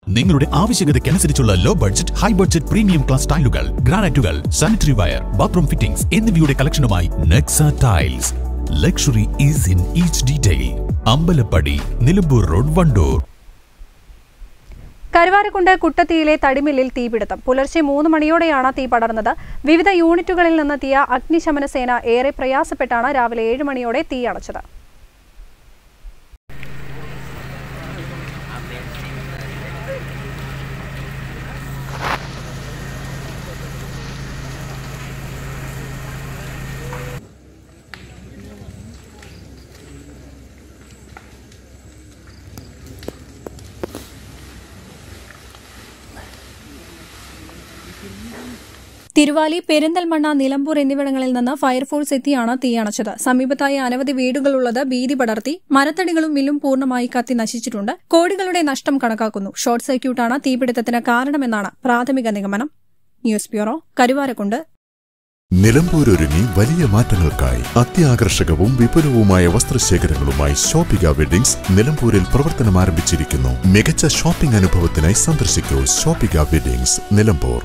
നിങ്ങളുടെ ആവശ്യകതയ്ക്കനുസരിച്ചുള്ള low budget high budget premium class ടൈലുകൾ ഗ്രാനൈറ്റുകൾ സാനിറ്ററി വയർ ബാത്റൂം ഫിറ്റിംഗ്സ് എന്നിവയുടെ കളക്ഷനുമായി Nexa tiles luxury is in each detail Ambalappadi Nilambur road Wandoor Karuvarakundu കുട്ടത്തിയിലെ തടിമില്ലിൽ തീപിടുത്തം പുലർച്ചെ മൂന്ന് മണിയോടെയാണ് തീ പടർന്നത് വിവിധ യൂണിറ്റുകളിൽ നിന്നെത്തിയ അഗ്നിശമന സേന ഏറെ പ്രയാസപ്പെട്ടാണ് രാവിലെ ഏഴ് മണിയോടെ തീ അണച്ചത് തിരുവാലി പെരിന്തൽമണ്ണ നിലമ്പൂർ എന്നിവിടങ്ങളിൽ നിന്ന് ഫയർഫോഴ്സ് എത്തിയാണ് തീയണച്ചത് സമീപത്തായി അനവധി വീടുകളുള്ളത് ഭീതി പടർത്തി മരത്തടികളും മില്ലും പൂർണ്ണമായി കത്തി നശിച്ചിട്ടുണ്ട് കോടികളുടെ നഷ്ടം കണക്കാക്കുന്നു ഷോർട്ട് സർക്യൂട്ടാണ് തീപിടുത്തത്തിന് കാരണമെന്നാണ് പ്രാഥമിക നിഗമനം ന്യൂസ് ബ്യൂറോ കരുവാരക്കുണ്ട് നിലമ്പൂരൊരുങ്ങി വലിയ മാറ്റങ്ങൾക്കായി അത്യാകർഷകവും വിപുലവുമായ വസ്ത്രശേഖരങ്ങളുമായി ഷോപ്പിക വെഡിങ്സ് നിലമ്പൂരിൽ പ്രവർത്തനം ആരംഭിച്ചിരിക്കുന്നു മികച്ച ഷോപ്പിംഗ് അനുഭവത്തിനായി സന്ദർശിക്കൂ ഷോപ്പിക വെഡിങ്സ് നിലമ്പൂർ